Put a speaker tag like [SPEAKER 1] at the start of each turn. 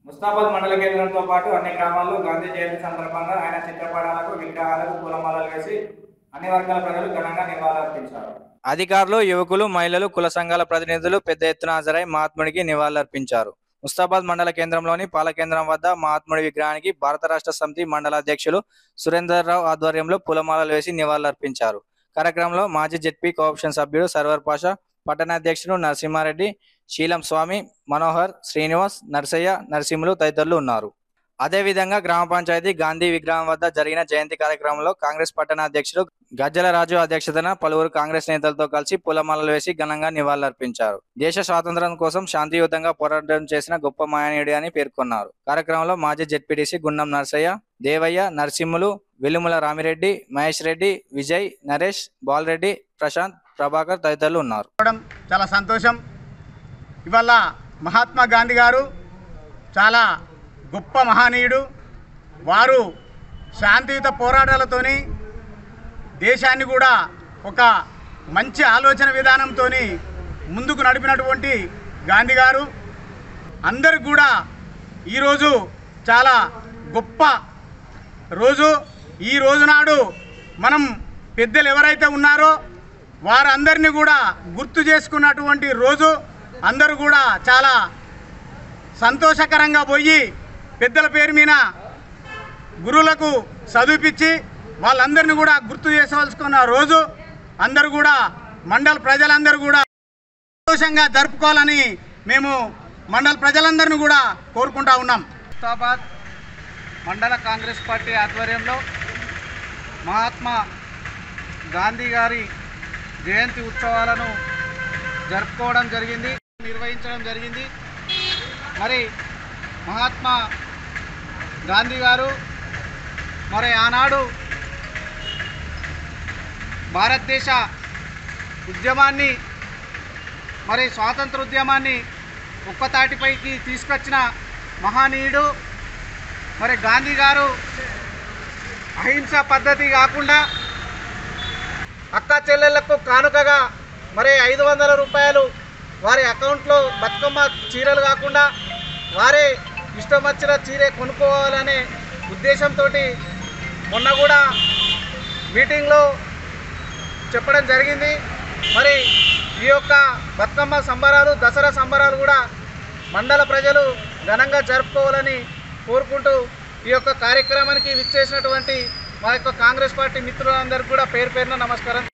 [SPEAKER 1] ముస్తాబాద్ మండల కేంద్రంతో పాటు అన్ని గ్రామాల్లో గాంధీ జయంతి సందర్భంగా ఆయన చిత్రపటాలకు విగ్రహాలకు పూలమాలలు వేసి అన్ని వర్గాల ప్రజలు ఘనంగా నివాళులర్పించారు అధికారులు యువకులు మహిళలు కుల సంఘాల ప్రతినిధులు పెద్ద ఎత్తున హాజరై మహాత్ముడికి నివాళులర్పించారు ముస్తాబాద్ మండల కేంద్రంలోని పాల కేంద్రం వద్ద మహాత్ముడి విగ్రహానికి భారత రాష్ట్ర సమితి మండల అధ్యక్షులు సురేందర్రావు ఆధ్వర్యంలో పూలమాలలు వేసి నివాళులర్పించారు కార్యక్రమంలో మాజీ జెడ్పీ కోఆప్షన్ సభ్యుడు సర్వర్ పాషా పట్టణాధ్యక్షుడు నరసింహారెడ్డి శీలం స్వామి మనోహర్ శ్రీనివాస్ నర్సయ్య నరసింహులు తదితరులు ఉన్నారు అదేవిధంగా గ్రామ పంచాయతీ గాంధీ విగ్రహం వద్ద జరిగిన జయంతి కార్యక్రమంలో కాంగ్రెస్ పట్టణాధ్యక్షుడు గజ్జల రాజు అధ్యక్షతన పలువురు కాంగ్రెస్ నేతలతో కలిసి పూలమాలలు వేసి ఘనంగా నివాళులర్పించారు దేశ స్వాతంత్ర్యం కోసం శాంతియుతంగా పోరాటం చేసిన గొప్ప మాయనీయుడి అని పేర్కొన్నారు కార్యక్రమంలో మాజీ జెడ్పీటీసీ గుండం నర్సయ్య దేవయ్య నరసింహులు వెలుముల రామిరెడ్డి మహేష్ రెడ్డి విజయ్ నరేష్ బాలరెడ్డి ప్రశాంత్ ప్రభాకర్ తదితరులు ఉన్నారు
[SPEAKER 2] రావడం చాలా సంతోషం ఇవాళ మహాత్మా గాంధీ గారు చాలా గొప్ప మహనీయుడు వారు శాంతియుత పోరాటాలతోని దేశాన్ని కూడా ఒక మంచి ఆలోచన విధానంతో ముందుకు నడిపినటువంటి గాంధీ గారు అందరికి కూడా ఈరోజు చాలా గొప్ప రోజు ఈ రోజు నాడు మనం పెద్దలు ఎవరైతే ఉన్నారో వారందరినీ కూడా గుర్తు చేసుకున్నటువంటి రోజు అందరూ కూడా చాలా సంతోషకరంగా పోయి పెద్దల పేరు మీద గురువులకు చదివిపించి వాళ్ళందరినీ కూడా గుర్తు చేసుకోవాల్సుకున్న రోజు అందరూ కూడా మండల ప్రజలందరూ కూడా సంతోషంగా జరుపుకోవాలని మేము మండల ప్రజలందరినీ కూడా కోరుకుంటా ఉన్నాం
[SPEAKER 3] ముస్తాబాద్ మండల కాంగ్రెస్ పార్టీ ఆధ్వర్యంలో మహాత్మా గాంధీ గారి జయంతి ఉత్సవాలను జరుపుకోవడం జరిగింది నిర్వహించడం జరిగింది మరి మహాత్మా గాంధీ గారు మరి ఆనాడు భారతదేశ ఉద్యమాన్ని మరి స్వాతంత్ర ఉద్యమాన్ని ఒక్కతాటిపైకి తీసుకొచ్చిన మహనీయుడు మరి గాంధీ గారు అహింస పద్ధతి కాకుండా అక్క చెల్లెళ్లకు కానుకగా మరి ఐదు వందల రూపాయలు వారి అకౌంట్లో బతుకమ్మ చీరలు కాకుండా వారే ఇష్టం వచ్చిన చీరే కొనుక్కోవాలనే ఉద్దేశంతో మొన్న కూడా మీటింగ్లో చెప్పడం జరిగింది మరి ఈ యొక్క బతుకమ్మ సంబరాలు దసరా సంబరాలు కూడా మండల ప్రజలు ఘనంగా జరుపుకోవాలని కోరుకుంటూ ఈ యొక్క కార్యక్రమానికి విచ్చేసినటువంటి మా యొక్క కాంగ్రెస్ పార్టీ మిత్రులందరికీ కూడా పేరు పేరున నమస్కారం